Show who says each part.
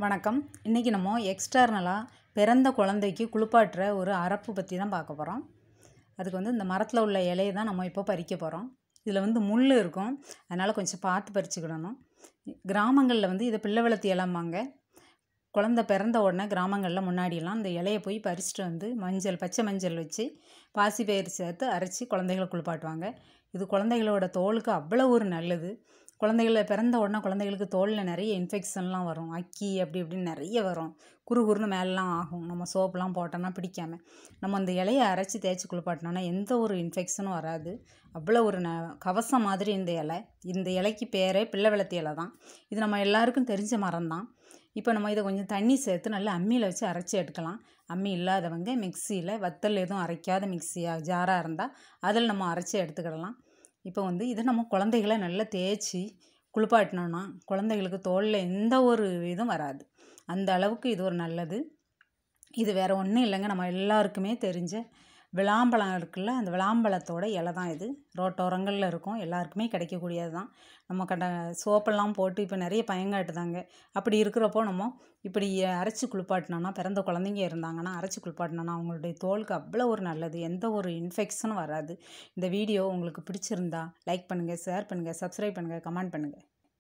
Speaker 1: வணக்கம் இன்றைக்கி நம்ம எக்ஸ்டர்னலாக பிறந்த குழந்தைக்கு குளிப்பாட்டுற ஒரு அரப்பு பற்றி தான் பார்க்க போகிறோம் அதுக்கு வந்து இந்த மரத்தில் உள்ள இலையை தான் நம்ம இப்போ பறிக்க போகிறோம் இதில் வந்து முள் இருக்கும் அதனால் கொஞ்சம் பார்த்து பறிச்சுக்கிடணும் கிராமங்களில் வந்து இதை பிள்ளை வளர்த்தி இலம்பாங்க குழந்த பிறந்த உடனே கிராமங்களில் முன்னாடியெல்லாம் இந்த இலையை போய் பறிச்சுட்டு வந்து மஞ்சள் பச்சை மஞ்சள் வச்சு பாசி பயிர் சேர்த்து அரைச்சி குழந்தைகளை குளிப்பாட்டுவாங்க இது குழந்தைகளோட தோலுக்கு அவ்வளோ ஒரு நல்லது குழந்தைகள பிறந்த உடனே குழந்தைகளுக்கு தோலில் நிறைய இன்ஃபெக்ஷன்லாம் வரும் அக்கி அப்படி இப்படின்னு நிறைய வரும் குறு குறுன்னு மேலெலாம் ஆகும் நம்ம சோப்புலாம் போட்டோம்னா பிடிக்காம நம்ம அந்த இலையை அரைச்சி தேய்ச்சி குளிப்பாட்டினோன்னா எந்த ஒரு இன்ஃபெக்ஷனும் வராது அவ்வளோ ஒரு ந கவசம் மாதிரி இந்த இலை இந்த இலைக்கு பேரே பிள்ளை விளத்தி இலை தான் இது நம்ம எல்லாருக்கும் தெரிஞ்ச மரம் தான் இப்போ நம்ம இதை கொஞ்சம் தண்ணி சேர்த்து நல்லா அம்மியில் வச்சு அரைச்சி எடுக்கலாம் அம்மி இல்லாதவங்க மிக்சியில் வத்தல் எதுவும் அரைக்காத மிக்சியாக ஜாராக இருந்தால் அதில் நம்ம அரைச்சி எடுத்துக்கிடலாம் இப்போ வந்து இதை நம்ம குழந்தைகளை நல்லா தேய்ச்சி குளிப்பாட்டினோன்னா குழந்தைகளுக்கு தோலில் எந்த ஒரு இதுவும் வராது அந்த அளவுக்கு இது ஒரு நல்லது இது வேறு ஒன்றும் இல்லைங்க நம்ம எல்லாருக்குமே தெரிஞ்ச விளாம்பழம் இருக்குல்ல அந்த விளாம்பழத்தோட இலை தான் இது ரோட்டோரங்களில் இருக்கும் எல்லாருக்குமே கிடைக்கக்கூடியது தான் நம்ம கண்ட சோப்பெல்லாம் போட்டு இப்போ நிறைய பயங்காட்டுதாங்க அப்படி இருக்கிறப்போ நம்ம இப்படி அரைச்சி குளிப்பாட்டினோன்னா பிறந்த குழந்தைங்க இருந்தாங்கன்னா அரைச்சி குளிப்பாட்டினோன்னா அவங்களுடைய தோலுக்கு அவ்வளோ ஒரு நல்லது எந்த ஒரு இன்ஃபெக்ஷனும் வராது இந்த வீடியோ உங்களுக்கு பிடிச்சிருந்தா லைக் பண்ணுங்கள் ஷேர் பண்ணுங்கள் சப்ஸ்கிரைப் பண்ணுங்கள் கமெண்ட் பண்ணுங்கள்